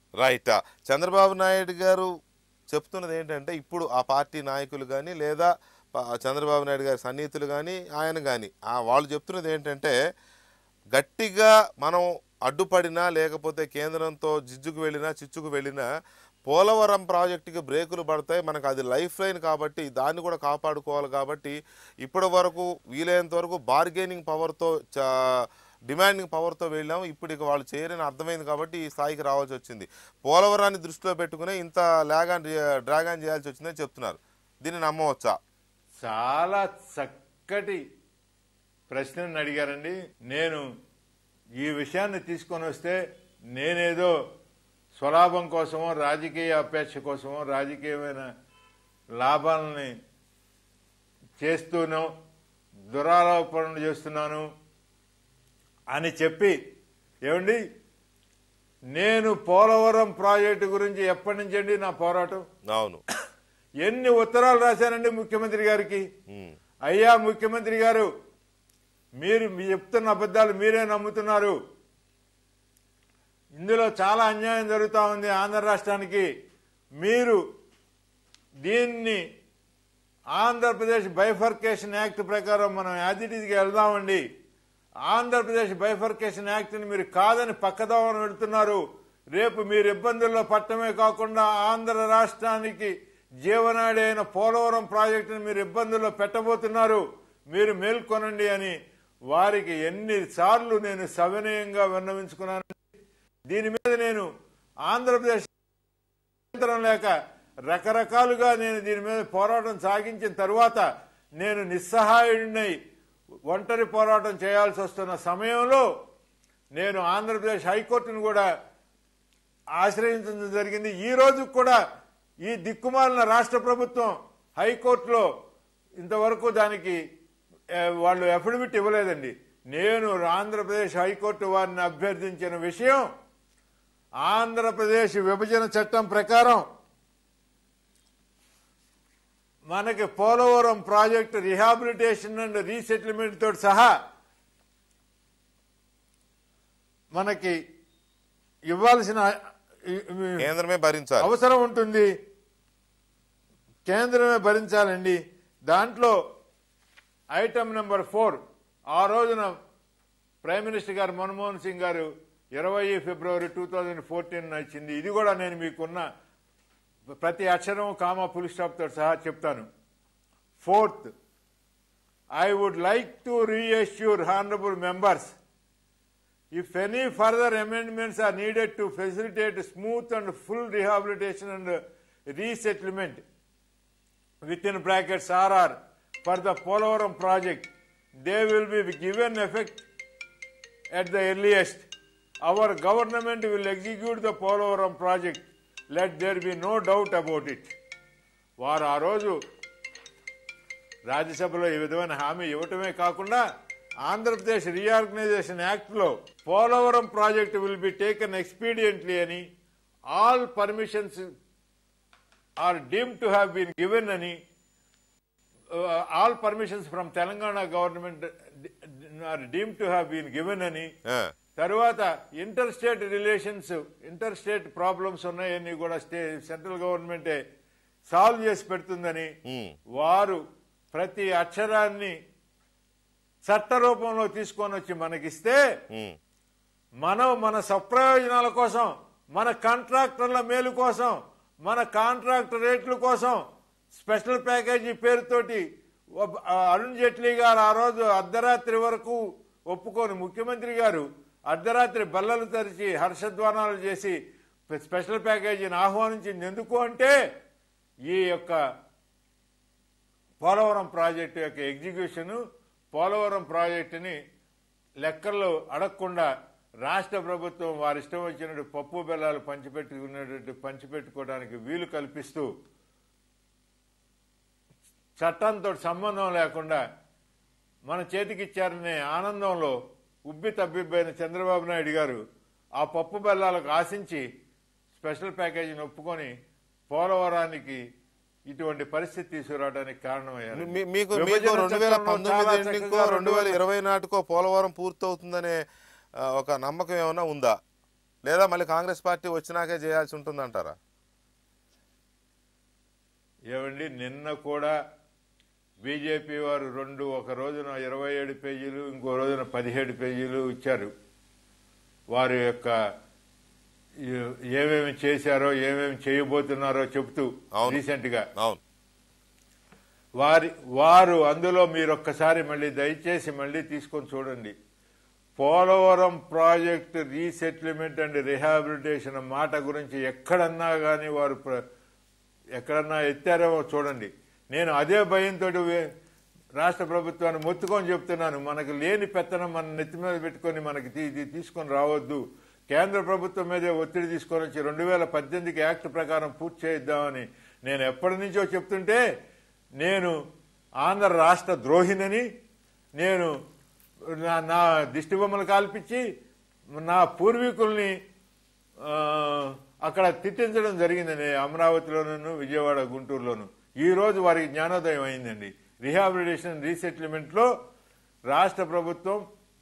Right Chandrababu Naidu గారు చెప్తున్నది ఏంటంటే ఇప్పుడు ఆ పార్టీ నాయకులు కానీ లేదా ప- చంద్రబాబు నాయుడు గారి సన్నిహితులు కానీ ఆయన కానీ ఆ వాళ్ళు చెప్తున్నది ఏంటంటే గట్టిగా మనం అడ్డుపడినా లేకపోతే కేంద్రంతో జిజ్జుకు వెళ్ళినా చిచ్చుకు వెళ్ళినా పోలవరం ప్రాజెక్టుకి బ్రేకులు పడతాయి మనకు అది లైఫ్ లైన్ కాబట్టి దాన్ని కూడా కాపాడుకోవాలి కాబట్టి ఇప్పటి వరకు వీలైనంత వరకు బార్గెనింగ్ పవర్తో డిమాండింగ్ పవర్తో వెళ్ళాము ఇప్పుడు ఇక వాళ్ళు చేయరని అర్థమైంది కాబట్టి ఈ స్థాయికి రావాల్సి వచ్చింది పోలవరాన్ని దృష్టిలో పెట్టుకునే ఇంత లాగాన్ డ్రాగాన్ చేయాల్సి వచ్చిందని చెప్తున్నారు దీన్ని నమ్మవచ్చా చాలా చక్కటి ప్రశ్నను అడిగారండి నేను ఈ విషయాన్ని తీసుకొని వస్తే నేనేదో స్వలాభం కోసమో రాజకీయ అపేక్ష కోసమో రాజకీయమైన లాభాలని చేస్తూనో దురారోపణలు చేస్తున్నాను అని చెప్పి ఏమండి నేను పోలవరం ప్రాజెక్టు గురించి ఎప్పటి నుంచి అండి నా పోరాటం అవును ఎన్ని ఉత్తరాలు రాశానండి ముఖ్యమంత్రి గారికి ఉమ్. అయ్యా ముఖ్యమంత్రి గారు మీరు మీ చెప్తున్న అబద్ధాలు మీరే నమ్ముతున్నారు ఇందులో చాలా అన్యాయం జరుగుతూ ఉంది ఆంధ్ర రాష్ట్రానికి మీరు దీన్ని ఆంధ్రప్రదేశ్ బైఫర్కేషన్ యాక్ట్ ప్రకారం మనం యాజ్ ఇట్ ఈజ్గా వెళ్దామండి ఆంధ్రప్రదేశ్ బైఫర్కేషన్ యాక్ట్ని మీరు కాదని పక్కదోవన వెళ్తున్నారు రేపు మీరు ఇబ్బందుల్లో పట్టమే కాకుండా ఆంధ్ర రాష్ట్రానికి జీవనాడి అయిన పోలవరం ప్రాజెక్టును మీరు ఇబ్బందుల్లో పెట్టబోతున్నారు మీరు మేల్కొనండి అని వారికి ఎన్నిసార్లు నేను సవినయంగా విన్నవించుకున్నాను దీని మీద నేను ఆంధ్రప్రదేశ్ నియంత్రణ లేక రకరకాలుగా నేను దీని మీద పోరాటం సాగించిన తరువాత నేను నిస్సహాయుడినై ఒంటరి పోరాటం చేయాల్సి వస్తున్న సమయంలో నేను ఆంధ్రప్రదేశ్ హైకోర్టును కూడా ఆశ్రయించడం జరిగింది ఈ రోజు కూడా ఈ దిక్కుమాలిన రాష్ట్ర ప్రభుత్వం హైకోర్టులో ఇంతవరకు దానికి ఏ, వాళ్ళు అఫిడవిట్ ఇవ్వలేదండి నేను ఆంధ్రప్రదేశ్ హైకోర్టు వారిని అభ్యర్థించిన విషయం ఆంధ్రప్రదేశ్ విభజన చట్టం ప్రకారం మనకి Polavaram project rehabilitation and resettlement తోటి సహా మనకి ఇవ్వాల్సిన ఇ- ఇ- కేంద్రమే భరించాలి అవసరం ఉంటుంది కేంద్రమే భరించాలండి దాంట్లో ఐటమ్ నెంబర్ ఫోర్ ఆ రోజున ప్రైమ్ మినిస్టర్ గారు మన్మోహన్ సింగ్ గారు ఇరవై ఫిబ్రవరి టూ థౌజండ్ ఫోర్టీన్ ఇచ్చింది ఇది కూడా నేను మీకున్న ప్రతి అక్షరం కామా ఫుల్ స్టాప్ తో సహా చెప్తాను fourth I would like to reassure honourable members If any further amendments are needed to facilitate smooth and full rehabilitation and resettlement within brackets RR for the Polavaram project, they will be given effect at the earliest. Our government will execute the Polavaram project. Let there be no doubt about it. వారు ఆ రోజు రాజ్యసభలో ఈ విధమైన హామీ ఇవ్వటమే కాకుండా Andhra Pradesh reorganisation act లో Polavaram project will be taken expediently అని all permissions are deemed to have been given అని all permissions from Telangana government are deemed to have been given అని ఆ, తర్వాత inter state relations inter state problems ఉన్నాయని కూడా stay central గవర్నమెంటే solve చేసి పెడుతుందని ఉమ్. వారు ప్రతి అక్షరాన్ని చట్ట రూపంలో తీసుకొని వచ్చి మనకిస్తే ఉమ్. మనం మన సప్రయోజనాల కోసం మన కాంట్రాక్టర్ల మేలు కోసం మన కాంట్రాక్ట్ రేట్ల కోసం స్పెషల్ ప్యాకేజీ పేరుతోటి ఒబ్- ఆ అరుణ్ జైట్లీ గారు ఆ రోజు అర్ధరాత్రి వరకు ఒప్పుకొని ముఖ్యమంత్రి గారు అర్ధరాత్రి బల్లలు తెరిచి హర్షధ్వానాలు చేసి స్పెషల్ ప్యాకేజీని ఆహ్వానించింది ఎందుకు అంటే ఈ యొక్క పోలవరం ప్రాజెక్టు యొక్క ఎగ్జిక్యూషన్ పోలవరం ప్రాజెక్టుని లెక్కల్లో అడగకుండా రాష్ట్ర ప్రభుత్వం వారి ఇష్టం వచ్చినట్టు పప్పు బెల్లాలు పంచిపెట్టుకునేటట్టు పంచిపెట్టుకోవడానికి వీలు కల్పిస్తూ చట్టంతో సంబంధం లేకుండా మన చేతికిచ్చారనే ఆనందంలో ఉబ్బి తబ్బిబ్బైన చంద్రబాబు నాయుడు గారు ఆ పప్పు బెల్లాలకు ఆశించి స్పెషల్ ప్యాకేజీని ఒప్పుకొని పోలవరానికి ఇటువంటి పరిస్థితి తీసుకురావడానికి కారణమయ్యారు మీ- మీకు మీకు విభజన రెండు వేల చట్టంలో పంతొమ్మిది చాలా ఎండింగ్కో చక్కగా రెండు వేల ఇరవై నాటికో పోలవరం పూర్తవుతుందనే ఆ, ఒక నమ్మకం ఏమైనా ఉందా లేదా మళ్ళీ కాంగ్రెస్ పార్టీ వచ్చినాకే చేయాల్సి ఉంటుందంటారా ఏమండి నిన్న కూడా బీజేపీ వారు రెండు ఒక రోజున ఇరవై ఏడు పేజీలు ఇంకో రోజున పదిహేడు పేజీలు ఇచ్చారు వారి యొక్క ఏ- ఏమేమి చేశారో ఏమేమి చేయబోతున్నారో చెబుతూ అవును. రీసెంట్ గా అవును వారి వారు అందులో మీరు ఒక్కసారి మళ్ళీ దయచేసి మళ్ళీ తీసుకొని చూడండి Polavaram project resettlement and rehabilitation మాట గురించి ఎక్కడన్నా కానీ వారు ప్ర- ఎక్కడన్నా ఎత్తారేమో చూడండి నేను అదే భయంతో రాష్ట్ర ప్రభుత్వాన్ని మొత్తుకొని చెప్తున్నాను మనకు లేని పెత్తనం మన నెత్తి మీద పెట్టుకొని మనకి తీ- తీ- తీసుకొని రావద్దు కేంద్ర ప్రభుత్వం మీదే ఒత్తిడి తీసుకొని వచ్చి రెండు వేల పద్దెనిమిదికి యాక్ట్ ప్రకారం పూర్తి చేయిద్దామని నేను ఎప్పటి నుంచో చెప్తుంటే నేను ఆంధ్ర రాష్ట్ర ద్రోహినని నేను నా నా దిష్టి బొమ్మలు కాల్పించి నా పూర్వీకుల్ని ఆ, అక్కడ తిట్టించడం జరిగిందండి అమరావతిలోను విజయవాడ గుంటూరులోను ఈ రోజు వారికి జ్ఞానోదయం అయిందండి రిహాబిలిటేషన్ రీసెటిల్మెంట్ లో రాష్ట్ర ప్రభుత్వం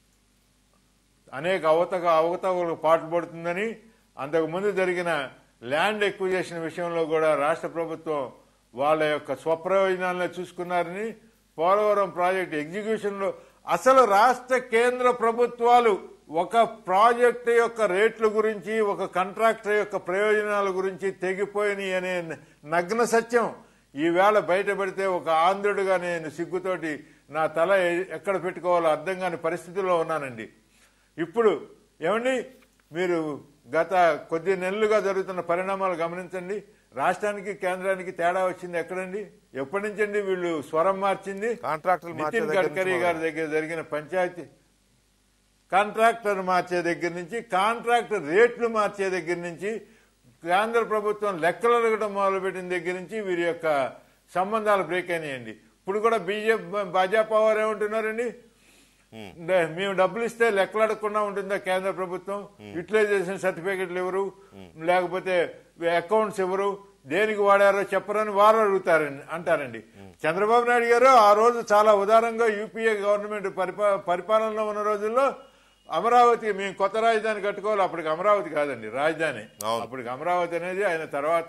అనేక అవతక అవకతవలకు పాటుపడుతుందని అంతకు ముందు జరిగిన ల్యాండ్ ఎక్విజేషన్ విషయంలో కూడా రాష్ట్ర ప్రభుత్వం వాళ్ళ యొక్క స్వప్రయోజనాలను చూసుకున్నారని పోలవరం ప్రాజెక్ట్ ఎగ్జిక్యూషన్ లో అసలు రాష్ట్ర కేంద్ర ప్రభుత్వాలు ఒక ప్రాజెక్టు యొక్క రేట్ల గురించి ఒక కాంట్రాక్టర్ యొక్క ప్రయోజనాల గురించి తెగిపోయినాయి అనే నగ్న సత్యం ఈవేళ బయటపడితే ఒక ఆంధ్రుడిగా నేను సిగ్గుతోటి నా తల ఎ- ఎక్కడ పెట్టుకోవాలో అర్థం కాని పరిస్థితుల్లో ఉన్నానండి ఇప్పుడు ఏమండి మీరు గత కొద్ది నెలలుగా జరుగుతున్న పరిణామాలు గమనించండి రాష్ట్రానికి కేంద్రానికి తేడా వచ్చింది ఎక్కడండి ఎప్పటి నుంచండి వీళ్ళు స్వరం మార్చింది కాంట్రాక్టులు మార్చే నితిన్ దగ్గర గడ్కరీ నుంచి గారి దగ్గర జరిగిన పంచాయతీ కాంట్రాక్టర్ మార్చే దగ్గర నుంచి కాంట్రాక్టర్ రేట్లు మార్చే దగ్గర నుంచి కేంద్ర ప్రభుత్వం లెక్కలు అడగడం మొదలుపెట్టిన దగ్గర నుంచి వీరి యొక్క సంబంధాలు బ్రేక్ అయినాయండి ఇప్పుడు కూడా బీజేపీ భాజపా వారు ఏమంటున్నారండి డే- మేము డబ్బులు ఇస్తే లెక్కలు అడగకుండా ఉంటుందా కేంద్ర ప్రభుత్వం యూటిలైజేషన్ సర్టిఫికెట్లు ఎవరు లేకపోతే అకౌంట్స్ ఎవరు దేనికి వాడారో చెప్పరని వారు అడుగుతారండి అంటారండి చంద్రబాబు నాయుడు గారు ఆ రోజు చాలా ఉదారంగా యూపీఏ గవర్నమెంట్ పరిపా- పరిపాలనలో ఉన్న రోజుల్లో అమరావతి మేము కొత్త రాజధాని కట్టుకోవాలి అప్పటికి అమరావతి కాదండి రాజధాని అవును. అప్పటికి అమరావతి అనేది ఆయన తర్వాత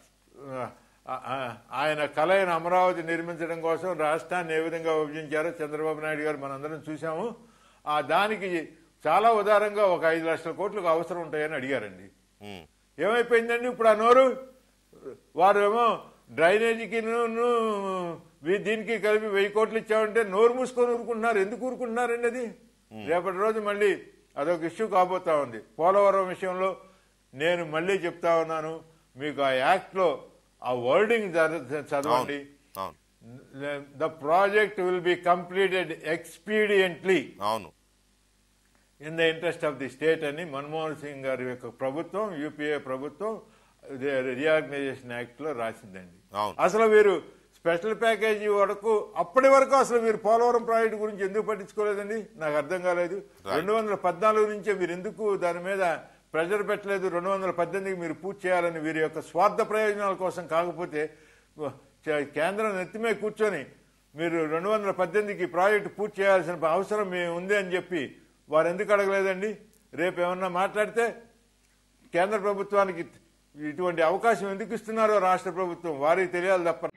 ఆ, ఆ, ఆయన కళ అయిన అమరావతి నిర్మించడం కోసం రాష్ట్రాన్ని ఏ విధంగా విభజించారో చంద్రబాబు నాయుడు గారు మనందరం చూసాము ఆ దానికి చాలా ఉదారంగా ఒక ఐదు లక్షల కోట్లకు అవసరం ఉంటాయని అడిగారండి ఉమ్. ఏమైపోయిందండి ఇప్పుడు ఆ నోరు వారు ఏమో డ్రైనేజీకి దీనికి కలిపి వెయ్యి కోట్లు ఇచ్చామంటే నోరు మూసుకొని ఊరుకుంటున్నారు ఎందుకు ఊరుకుంటున్నారండి అది రేపటి రోజు మళ్ళీ అదొక ఇష్యూ కాబోతా ఉంది పోలవరం విషయంలో నేను మళ్ళీ చెప్తా ఉన్నాను మీకు ఆ యాక్ట్ లో ఆ వర్డింగ్ చదవండి అవును the project will be completed expediently అవును in the interest of the state అని మన్మోహన్ సింగ్ గారి యొక్క ప్రభుత్వం యూపీఏ ప్రభుత్వం రియార్గనైజేషన్ యాక్ట్ లో రాసిందండి అవును. అసలు వీరు స్పెషల్ ప్యాకేజీ వరకు అప్పటి వరకు అసలు మీరు పోలవరం ప్రాజెక్టు గురించి ఎందుకు పట్టించుకోలేదండి నాకు అర్థం కాలేదు రెండు వందల పద్నాలుగు నుంచే మీరు ఎందుకు దాని మీద ప్రెజర్ పెట్టలేదు రెండు వందల పద్దెనిమిదికి మీరు పూర్తి చేయాలని వీరి యొక్క స్వార్థ ప్రయోజనాల కోసం కాకపోతే చ- కేంద్రం నెత్తిమే కూర్చొని మీరు రెండు వందల పద్దెనిమిదికి ప్రాజెక్టు పూర్తి చేయాల్సిన అవసరం మీ ఉంది అని చెప్పి వారు ఎందుకు అడగలేదండి రేపు ఏమన్నా మాట్లాడితే కేంద్ర ప్రభుత్వానికి ఇటువంటి అవకాశం ఎందుకు ఇస్తున్నారో రాష్ట్ర ప్రభుత్వం వారికి తెలియాలి తప్ప